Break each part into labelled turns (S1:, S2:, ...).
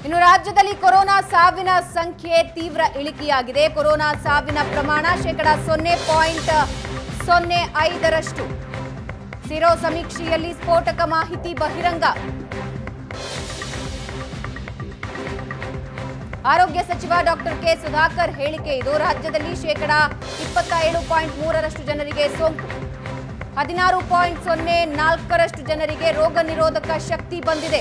S1: ಇನ್ನು ರಾಜ್ಯದಲ್ಲಿ ಕೊರೋನಾ ಸಾವಿನ ಸಂಖ್ಯೆ ತೀವ್ರ ಇಳಿಕೆಯಾಗಿದೆ ಕೊರೋನಾ ಸಾವಿನ ಪ್ರಮಾಣ ಶೇಕಡ ಸೊನ್ನೆ ಪಾಯಿಂಟ್ ಸೊನ್ನೆ ಐದರಷ್ಟು ಸಿರೋ ಸಮೀಕ್ಷೆಯಲ್ಲಿ ಸ್ಫೋಟಕ ಮಾಹಿತಿ ಬಹಿರಂಗ ಆರೋಗ್ಯ ಸಚಿವ ಡಾಕ್ಟರ್ ಕೆ ಸುಧಾಕರ್ ಹೇಳಿಕೆ ಇದು ರಾಜ್ಯದಲ್ಲಿ ಶೇಕಡ ಇಪ್ಪತ್ತ ಏಳು ಪಾಯಿಂಟ್ ಮೂರರಷ್ಟು ಜನರಿಗೆ ಸೋಂಕು ಹದಿನಾರು ಪಾಯಿಂಟ್ ಸೊನ್ನೆ ನಾಲ್ಕರಷ್ಟು ಜನರಿಗೆ ರೋಗ ನಿರೋಧಕ ಶಕ್ತಿ ಬಂದಿದೆ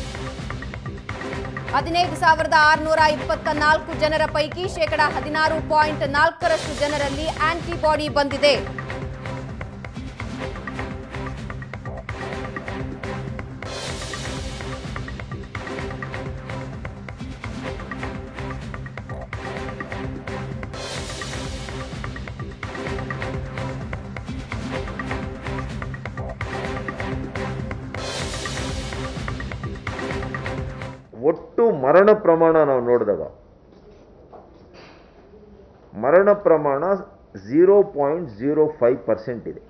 S1: ಹದಿನೈದು ಸಾವಿರದ ಆರುನೂರ ಇಪ್ಪತ್ತ ನಾಲ್ಕು ಜನರ ಪೈಕಿ ಶೇಕಡ ಹದಿನಾರು ಪಾಯಿಂಟ್ ನಾಲ್ಕರಷ್ಟು ಜನರಲ್ಲಿ ಆಂಟಿಬಾಡಿ ಬಂದಿದೆ
S2: ಒಟ್ಟು ಮರಣ ಪ್ರಮಾಣ ನಾವು ನೋಡಿದಾಗ ಮರಣ ಪ್ರಮಾಣ zero point zero five percent ಇದೆ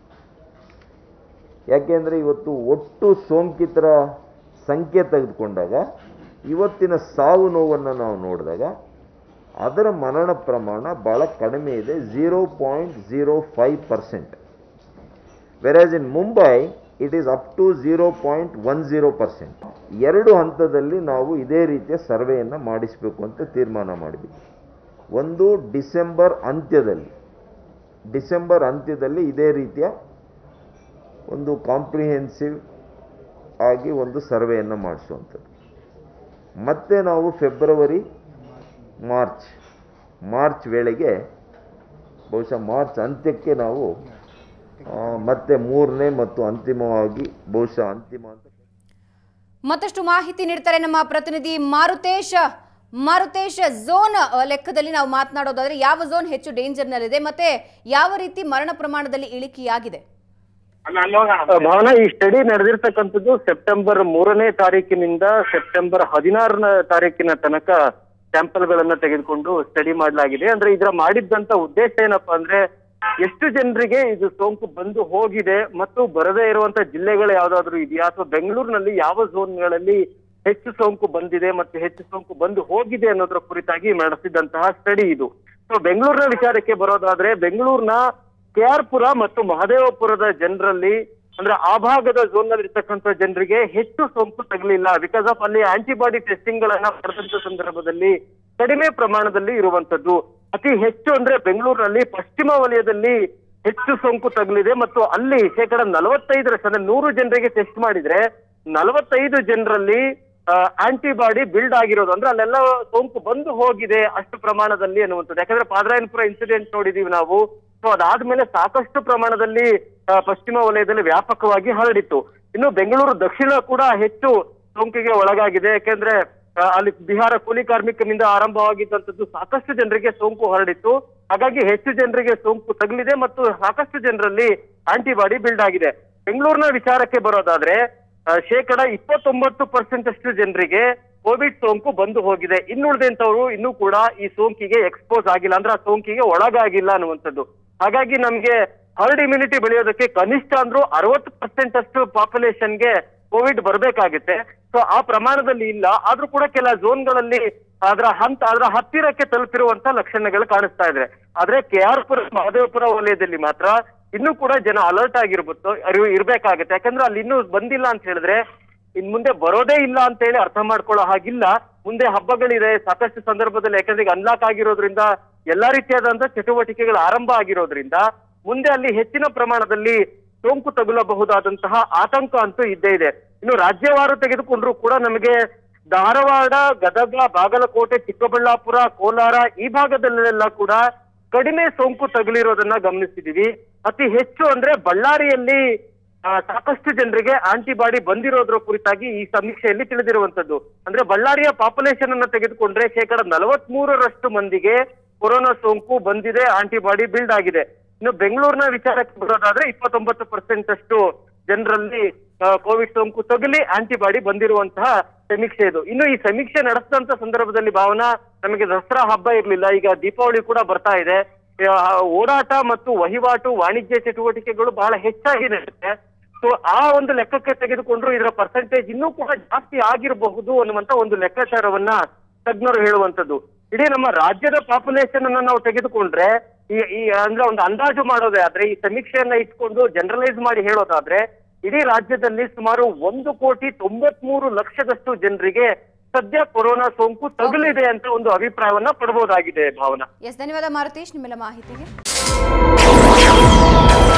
S2: ಯಾಕೆಂದರೆ ಇವತ್ತು ಒಟ್ಟು ಸೋಂಕಿತರ ಸಂಖ್ಯೆ ತೆಗೆದುಕೊಂಡಾಗ ಇವತ್ತಿನ ಸಾವು ನೋವನ್ನು ನಾವು ನೋಡಿದಾಗ ಅದರ ಮರಣ ಪ್ರಮಾಣ ಭಾಳ ಕಡಿಮೆ ಇದೆ zero point zero five percent versus in Mumbai it is up to zero point one zero percent ಎರಡು ಹಂತದಲ್ಲಿ ನಾವು ಇದೇ ರೀತಿಯ ಸರ್ವೆಯನ್ನು ಮಾಡಿಸಬೇಕು ಅಂತ ತೀರ್ಮಾನ ಮಾಡಿದ್ವಿ ಒಂದು ಡಿಸೆಂಬರ್ ಅಂತ್ಯದಲ್ಲಿ ಡಿಸೆಂಬರ್ ಅಂತ್ಯದಲ್ಲಿ ಇದೇ ರೀತಿಯ ಒಂದು ಕಾಂಪ್ರಿಹೆನ್ಸಿವ್ ಆಗಿ ಒಂದು ಸರ್ವೆಯನ್ನು ಮಾಡಿಸುವಂಥದ್ದು ಮತ್ತೆ ನಾವು ಫೆಬ್ರವರಿ ಮಾರ್ಚ್ ಮಾರ್ಚ್ ವೇಳೆಗೆ ಬಹುಶಃ ಮಾರ್ಚ್ ಅಂತ್ಯಕ್ಕೆ ನಾವು ಆ, ಮತ್ತೆ ಮೂರನೇ ಮತ್ತು ಅಂತಿಮವಾಗಿ ಬಹುಶಃ ಅಂತಿಮ ಅಂತ
S1: ಮತ್ತಷ್ಟು ಮಾಹಿತಿ ನೀಡ್ತಾರೆ ನಮ್ಮ ಪ್ರತಿನಿಧಿ ಮಾರುತೇಶ್ ಮಾರುತೇಶ್ ಝೋನ್ ಅ, ಲೆಕ್ಕದಲ್ಲಿ ನಾವು ಮಾತನಾಡೋದಾದ್ರೆ ಯಾವ ಝೋನ್ ಹೆಚ್ಚು ಡೇಂಜರ್ನಲ್ಲಿದೆ ಮತ್ತೆ ಯಾವ ರೀತಿ ಮರಣ ಪ್ರಮಾಣದಲ್ಲಿ ಇಳಿಕೆಯಾಗಿದೆ
S3: ಭಾವನಾ ಈ ಸ್ಟಡಿ ನಡೆದಿರ್ತಕ್ಕಂಥದ್ದು ಸೆಪ್ಟೆಂಬರ್ ಮೂರನೇ ತಾರೀಕಿನಿಂದ ಸೆಪ್ಟೆಂಬರ್ ಹದಿನಾರನ ತಾರೀಕಿನ ತನಕ ಸ್ಯಾಂಪಲ್ ಗಳನ್ನ ತೆಗೆದುಕೊಂಡು ಸ್ಟಡಿ ಮಾಡಲಾಗಿದೆ ಅಂದ್ರೆ ಇದರ ಮಾಡಿದ್ದಂತ ಉದ್ದೇಶ ಏನಪ್ಪಾ ಅಂದ್ರೆ ಎಷ್ಟು ಜನರಿಗೆ ಇದು ಸೋಂಕು ಬಂದು ಹೋಗಿದೆ ಮತ್ತು ಬರದೇ ಇರುವಂತ ಜಿಲ್ಲೆಗಳು ಯಾವ್ದಾದ್ರು ಇದೆಯಾ ಅಥವಾ ಬೆಂಗಳೂರಿನಲ್ಲಿ ಯಾವ ಝೋನ್ಗಳಲ್ಲಿ ಹೆಚ್ಚು ಸೋಂಕು ಬಂದಿದೆ ಮತ್ತು ಹೆಚ್ಚು ಸೋಂಕು ಬಂದು ಹೋಗಿದೆ ಅನ್ನೋದ್ರ ಕುರಿತಾಗಿ ನಡೆಸಿದಂತಹ ಸ್ಟಡಿ ಇದು ಸೊ ಬೆಂಗಳೂರಿನ ವಿಚಾರಕ್ಕೆ ಬರೋದಾದ್ರೆ ಬೆಂಗಳೂರಿನ ಕೆ ಆರ್ ಪುರ ಮತ್ತು ಮಹದೇವಪುರದ ಜನರಲ್ಲಿ ಅಂದ್ರೆ ಆ ಭಾಗದ ಝೋನ್ ನಲ್ಲಿ ಇರ್ತಕ್ಕಂಥ ಜನರಿಗೆ ಹೆಚ್ಚು ಸೋಂಕು ತಗಲಿಲ್ಲ ಬಿಕಾಸ್ ಆಫ್ ಅಲ್ಲಿ ಆಂಟಿಬಾಡಿ ಟೆಸ್ಟಿಂಗ್ ಗಳನ್ನ ಮಾಡಿದಂತ ಸಂದರ್ಭದಲ್ಲಿ ಕಡಿಮೆ ಪ್ರಮಾಣದಲ್ಲಿ ಇರುವಂತದ್ದು ಅತಿ ಹೆಚ್ಚು ಅಂದ್ರೆ ಬೆಂಗಳೂರಿನಲ್ಲಿ ಪಶ್ಚಿಮ ವಲಯದಲ್ಲಿ ಹೆಚ್ಚು ಸೋಂಕು ತಗಲಿದೆ ಮತ್ತು ಅಲ್ಲಿ ಶೇಕಡ ನಲವತ್ತೈದರಷ್ಟು ಅಂದ್ರೆ ನೂರು ಜನರಿಗೆ ಟೆಸ್ಟ್ ಮಾಡಿದ್ರೆ ನಲವತ್ತೈದು ಜನರಲ್ಲಿ ಆಂಟಿಬಾಡಿ ಬಿಲ್ಡ್ ಆಗಿರೋದು ಅಂದ್ರೆ ಅಲ್ಲೆಲ್ಲ ಸೋಂಕು ಬಂದು ಹೋಗಿದೆ ಅಷ್ಟು ಪ್ರಮಾಣದಲ್ಲಿ ಅನ್ನುವಂಥದ್ದು ಯಾಕಂದ್ರೆ ಪಾದರಾಯನಪುರ ಇನ್ಸಿಡೆಂಟ್ ನೋಡಿದೀವಿ ನಾವು ಸೊ ಅದಾದ್ಮೇಲೆ ಸಾಕಷ್ಟು ಪ್ರಮಾಣದಲ್ಲಿ ಆ, ಪಶ್ಚಿಮ ವಲಯದಲ್ಲಿ ವ್ಯಾಪಕವಾಗಿ ಹರಡಿತ್ತು ಇನ್ನು ಬೆಂಗಳೂರು ದಕ್ಷಿಣ ಕೂಡ ಹೆಚ್ಚು ಸೋಂಕಿಗೆ ಒಳಗಾಗಿದೆ ಯಾಕೆಂದ್ರೆ ಆ, ಅಲ್ಲಿ ಬಿಹಾರ ಕೂಲಿ ಕಾರ್ಮಿಕನಿಂದ ಆರಂಭವಾಗಿದ್ದಂಥದ್ದು ಸಾಕಷ್ಟು ಜನರಿಗೆ ಸೋಂಕು ಹರಡಿತ್ತು ಹಾಗಾಗಿ ಹೆಚ್ಚು ಜನರಿಗೆ ಸೋಂಕು ತಗಲಿದೆ ಮತ್ತು ಸಾಕಷ್ಟು ಜನರಲ್ಲಿ ಆಂಟಿಬಾಡಿ ಬಿಲ್ಡ್ ಆಗಿದೆ ಬೆಂಗಳೂರಿನ ವಿಚಾರಕ್ಕೆ ಬರೋದಾದ್ರೆ ಆ, ಶೇಕಡ ಇಪ್ಪತ್ತೊಂಬತ್ತು ಪರ್ಸೆಂಟ್ ಅಷ್ಟು ಜನರಿಗೆ ಕೋವಿಡ್ ಸೋಂಕು ಬಂದು ಹೋಗಿದೆ ಇನ್ನುಳಿದಂತವರು ಇನ್ನೂ ಕೂಡ ಈ ಸೋಂಕಿಗೆ ಎಕ್ಸ್ಪೋಸ್ ಆಗಿಲ್ಲ ಅಂದ್ರೆ ಆ ಸೋಂಕಿಗೆ ಒಳಗಾಗಿಲ್ಲ ಅನ್ನುವಂಥದ್ದು ಹಾಗಾಗಿ ನಮ್ಗೆ ಹರ್ಡ್ ಇಮ್ಯುನಿಟಿ ಬೆಳೆಯೋದಕ್ಕೆ ಕನಿಷ್ಠ ಅಂದ್ರೂ ಅರವತ್ತು ಪರ್ಸೆಂಟ್ ಅಷ್ಟು ಪಾಪ್ಯುಲೇಷನ್ಗೆ ಕೋವಿಡ್ ಬರ್ಬೇಕಾಗುತ್ತೆ ಸೊ ಆ ಪ್ರಮಾಣದಲ್ಲಿ ಇಲ್ಲ ಆದ್ರೂ ಕೂಡ ಕೆಲ ಝೋನ್ಗಳಲ್ಲಿ ಅದರ ಹಂತ ಅದರ ಹತ್ತಿರಕ್ಕೆ ತಲುಪಿರುವಂತ ಲಕ್ಷಣಗಳು ಕಾಣಿಸ್ತಾ ಇದೆ ಆದ್ರೆ ಕೆ ಆರ್ ಪುರ ಮಹದೇವಪುರ ವಲಯದಲ್ಲಿ ಮಾತ್ರ ಇನ್ನೂ ಕೂಡ ಜನ ಅಲರ್ಟ್ ಆಗಿರ್ಬೋದು ಅರಿವು ಇರ್ಬೇಕಾಗತ್ತೆ ಯಾಕಂದ್ರೆ ಅಲ್ಲಿ ಇನ್ನೂ ಬಂದಿಲ್ಲ ಅಂತ ಹೇಳಿದ್ರೆ ಇನ್ ಮುಂದೆ ಬರೋದೇ ಇಲ್ಲ ಅಂತ ಹೇಳಿ ಅರ್ಥ ಮಾಡ್ಕೊಳ್ಳೋ ಹಾಗಿಲ್ಲ ಮುಂದೆ ಹಬ್ಬಗಳಿದೆ ಸಾಕಷ್ಟು ಸಂದರ್ಭದಲ್ಲಿ ಯಾಕಂದ್ರೆ ಈಗ ಅನ್ಲಾಕ್ ಆಗಿರೋದ್ರಿಂದ ಎಲ್ಲಾ ರೀತಿಯಾದಂತ ಚಟುವಟಿಕೆಗಳು ಆರಂಭ ಆಗಿರೋದ್ರಿಂದ ಮುಂದೆ ಅಲ್ಲಿ ಹೆಚ್ಚಿನ ಪ್ರಮಾಣದಲ್ಲಿ ಸೋಂಕು ತಗುಲಬಹುದಾದಂತಹ ಆತಂಕ ಅಂತೂ ಇದ್ದೇ ಇದೆ ಇನ್ನು ರಾಜ್ಯವಾರು ತೆಗೆದುಕೊಂಡ್ರು ಕೂಡ ನಮಗೆ ಧಾರವಾಡ ಗದಗ ಬಾಗಲಕೋಟೆ ಚಿಕ್ಕಬಳ್ಳಾಪುರ ಕೋಲಾರ ಈ ಭಾಗದಲ್ಲೆಲ್ಲ ಕೂಡ ಕಡಿಮೆ ಸೋಂಕು ತಗುಲಿರೋದನ್ನ ಗಮನಿಸಿದೀವಿ ಅತಿ ಹೆಚ್ಚು ಅಂದ್ರೆ ಬಳ್ಳಾರಿಯಲ್ಲಿ ಆ, ಸಾಕಷ್ಟು ಜನರಿಗೆ ಆಂಟಿಬಾಡಿ ಬಂದಿರೋದ್ರ ಕುರಿತಾಗಿ ಈ ಸಮೀಕ್ಷೆಯಲ್ಲಿ ತಿಳಿದಿರುವಂತದ್ದು ಅಂದ್ರೆ ಬಳ್ಳಾರಿಯ ಪಾಪ್ಯುಲೇಷನ್ ಅನ್ನ ತೆಗೆದುಕೊಂಡ್ರೆ ಶೇಕಡ ನಲವತ್ಮೂರರಷ್ಟು ಮಂದಿಗೆ ಕೊರೋನಾ ಸೋಂಕು ಬಂದಿದೆ ಆಂಟಿಬಾಡಿ ಬಿಲ್ಡ್ ಆಗಿದೆ ಇನ್ನು ಬೆಂಗಳೂರಿನ ವಿಚಾರಕ್ಕೆ ಬರೋದಾದ್ರೆ ಇಪ್ಪತ್ತೊಂಬತ್ತು ಪರ್ಸೆಂಟ್ ಅಷ್ಟು ಜನರಲ್ಲಿ ಕೋವಿಡ್ ಸೋಂಕು ತಗುಲಿ ಆಂಟಿಬಾಡಿ ಬಂದಿರುವಂತಹ ಸಮೀಕ್ಷೆ ಇದು ಇನ್ನು ಈ ಸಮೀಕ್ಷೆ ನಡೆಸಿದಂತ ಸಂದರ್ಭದಲ್ಲಿ ಭಾವನಾ ನಮಗೆ ದಸರಾ ಹಬ್ಬ ಇರ್ಲಿಲ್ಲ ಈಗ ದೀಪಾವಳಿ ಕೂಡ ಬರ್ತಾ ಇದೆ ಆ, ಓಡಾಟ ಮತ್ತು ವಹಿವಾಟು ವಾಣಿಜ್ಯ ಚಟುವಟಿಕೆಗಳು ಬಹಳ ಹೆಚ್ಚಾಗಿ ನಡೆಯುತ್ತೆ ಸೊ ಆ ಒಂದು ಲೆಕ್ಕಕ್ಕೆ ತೆಗೆದುಕೊಂಡ್ರು ಇದರ ಪರ್ಸೆಂಟೇಜ್ ಇನ್ನೂ ಕೂಡ ಜಾಸ್ತಿ ಆಗಿರಬಹುದು ಅನ್ನುವಂತ ಒಂದು ಲೆಕ್ಕಾಚಾರವನ್ನ ತಜ್ಞರು ಹೇಳುವಂತದ್ದು ಇಡೀ ನಮ್ಮ ರಾಜ್ಯದ ಪಾಪ್ಯುಲೇಷನ್ ಅನ್ನ ನಾವು ತೆಗೆದುಕೊಂಡ್ರೆ ಈ ಈ ಅಂದ್ರೆ ಒಂದು ಅಂದಾಜು ಮಾಡೋದೇ ಆದ್ರೆ ಈ ಸಮೀಕ್ಷೆಯನ್ನ ಇಟ್ಕೊಂಡು ಜನರಲೈಸ್ ಮಾಡಿ ಹೇಳೋದಾದ್ರೆ ಇಡೀ ರಾಜ್ಯದಲ್ಲಿ ಸುಮಾರು ಒಂದು ಕೋಟಿ ತೊಂಬತ್ಮೂರು ಲಕ್ಷದಷ್ಟು ಜನರಿಗೆ ಸದ್ಯ ಕೊರೋನಾ ಸೋಂಕು ತಗುಲಿದೆ ಅಂತ ಒಂದು ಅಭಿಪ್ರಾಯವನ್ನ ಪಡಬಹುದಾಗಿದೆ ಭಾವನಾ
S1: ಎಸ್ ಧನ್ಯವಾದ ಮಾರುತೇಶ್ ನಿಮ್ಮೆಲ್ಲ ಮಾಹಿತಿಗೆ